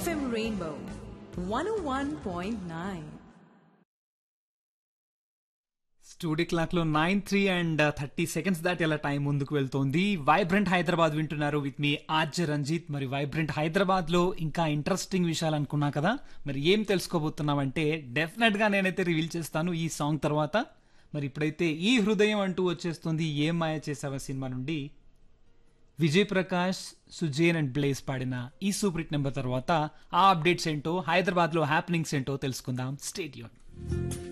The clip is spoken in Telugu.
FM Rainbow 101.9. స్టూడియో క్లాక్ లో nine three and thirty seconds దాటి అలా టైం ముందుకు వెళ్తోంది వైబ్రెంట్ హైదరాబాద్ వింటున్నారు విత్ మీ ఆర్జే రంజిత్ మరి వైబ్రెంట్ హైదరాబాద్ లో ఇంకా ఇంట్రెస్టింగ్ విషయాలు అనుకున్నా కదా మరి ఏం తెలుసుకోబోతున్నామంటే డెఫినెట్ గా నేనైతే రివీల్ చేస్తాను ఈ సాంగ్ తర్వాత మరి ఇప్పుడైతే ఈ హృదయం అంటూ వచ్చేస్తుంది ఏం మాయ చేసావా సినిమా నుండి Vijay Prakash Suzanne and Blaze పాడిన ఈ సూపర్ హిట్ నెంబర్ తర్వాత ఆ అప్డేట్స్ ఏంటో హైదరాబాద్ లో హ్యాపెనింగ్స్ ఏంటో తెలుసుకుందాం స్టేడియం